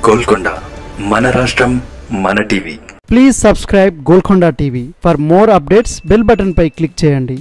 గోల్కొండ మన రాష్ట్రం మన TV please subscribe Golconda TV for more updates bell button పై క్లిక్ చేయండి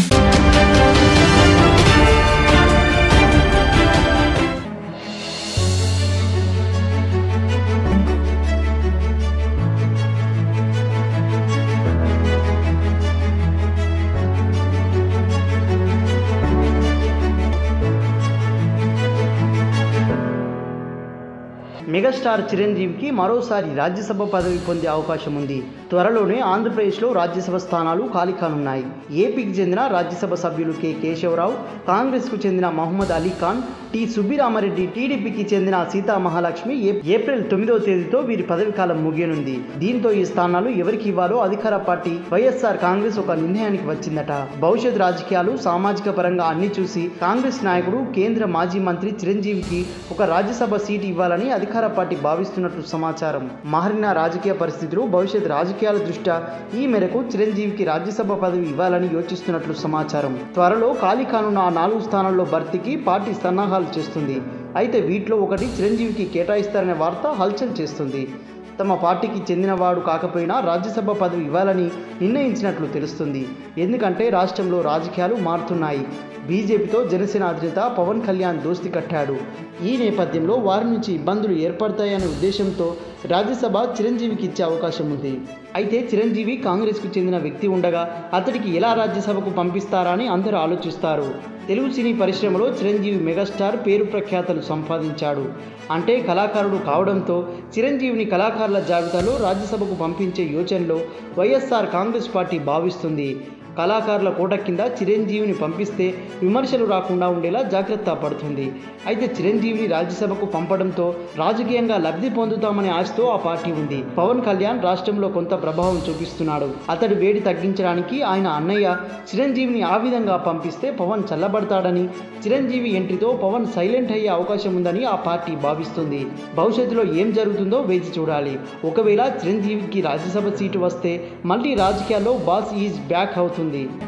మెగాస్టార్ చిరంజీవికి మరోసారి రాజ్యసభ పదవి పొందే అవకాశం ఉంది త్వరలోనే ఆంధ్రప్రదేశ్లో రాజ్యసభ స్థానాలు ఖాళీ కానున్నాయి ఏపీకి చెందిన రాజ్యసభ సభ్యులు కె కేశవరావు కాంగ్రెస్కు చెందిన మహమ్మద్ అలీ ఖాన్ టి సుబ్బిరామరెడ్డి టీడీపీకి చెందిన సీతా మహాలక్ష్మి ఏ- ఏప్రిల్ తొమ్మిదవ తేదీతో వీరి పదవి కాలం ముగియనుంది దీంతో ఈ స్థానాలు ఎవరికి ఇవ్వాలో అధికార పార్టీ వైఎస్ఆర్ కాంగ్రెస్ ఒక నిర్ణయానికి వచ్చిందట భవిష్యత్ రాజకీయాలు సామాజిక పరంగా అన్ని చూసి కాంగ్రెస్ నాయకుడు కేంద్ర మాజీ మంత్రి చిరంజీవికి ఒక రాజ్యసభ సీటు ఇవ్వాలని అధికార పార్టీ భావిస్తున్నట్లు సమాచారం మారిన రాజకీయ పరిస్థితులు భవిష్యత్ రాజకీయాల దృష్ట్యా ఈ మేరకు చిరంజీవికి రాజ్యసభ పదవి ఇవ్వాలని యోచిస్తున్నట్లు సమాచారం త్వరలో ఖాళీ కానున్న ఆ నాలుగు స్థానాల్లో భర్తీకి పార్టీ సన్నాహాలు చేస్తుంది అయితే వీటిలో ఒకటి చిరంజీవికి కేటాయిస్తారనే వార్త హల్చల్ చేస్తుంది తమ పార్టీకి చెందినవాడు కాకపోయినా రాజ్యసభ పదవి ఇవ్వాలని నిర్ణయించినట్లు తెలుస్తుంది ఎందుకంటే రాష్ట్రంలో రాజకీయాలు మారుతున్నాయి బీజేపీతో జనసేన అధినేత పవన్ కళ్యాణ్ దోస్తి కట్టాడు ఈ నేపథ్యంలో వారి నుంచి ఇబ్బందులు ఏర్పడతాయనే ఉద్దేశంతో రాజ్యసభ చిరంజీవికి ఇచ్చే అవకాశం ఉంది అయితే చిరంజీవి కాంగ్రెస్కు చెందిన వ్యక్తి ఉండగా అతడికి ఎలా రాజ్యసభకు పంపిస్తారా అని అందరూ ఆలోచిస్తారు తెలుగు సినీ పరిశ్రమలో చిరంజీవి మెగాస్టార్ పేరు ప్రఖ్యాతలు సంపాదించాడు అంటే కళాకారుడు కావడంతో చిరంజీవిని కళాకారుల జాబితాలో రాజ్యసభకు పంపించే యోచనలో వైఎస్ఆర్ కాంగ్రెస్ పార్టీ భావిస్తుంది కళాకారుల కోట కింద చిరంజీవిని పంపిస్తే విమర్శలు రాకుండా ఉండేలా జాగ్రత్త పడుతుంది అయితే చిరంజీవిని రాజ్యసభకు పంపడంతో రాజకీయంగా లబ్ధి పొందుతామనే ఆశతో ఆ పార్టీ ఉంది పవన్ కళ్యాణ్ రాష్ట్రంలో కొంత ప్రభావం చూపిస్తున్నాడు అతడి వేడి తగ్గించడానికి ఆయన అన్నయ్య చిరంజీవిని ఆ విధంగా పంపిస్తే పవన్ చల్లబడతాడని చిరంజీవి ఎంట్రీతో పవన్ సైలెంట్ అయ్యే అవకాశం ఉందని ఆ పార్టీ భావిస్తుంది భవిష్యత్తులో ఏం జరుగుతుందో వేచి చూడాలి ఒకవేళ చిరంజీవికి రాజ్యసభ సీటు వస్తే మళ్ళీ రాజకీయాల్లో బాస్ ఈజ్ బ్యాక్ అవుతుంది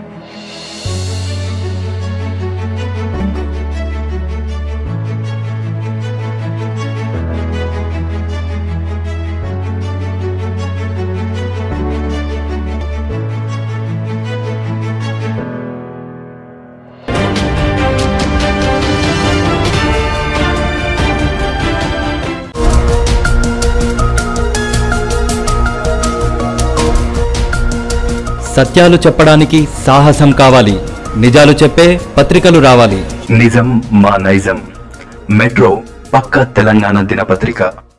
సత్యాలు చెప్పడానికి సాహసం కావాలి నిజాలు చెప్పే పత్రికలు రావాలి నిజం మా నైజం మెట్రో పక్క తెలంగాణ దినపత్రిక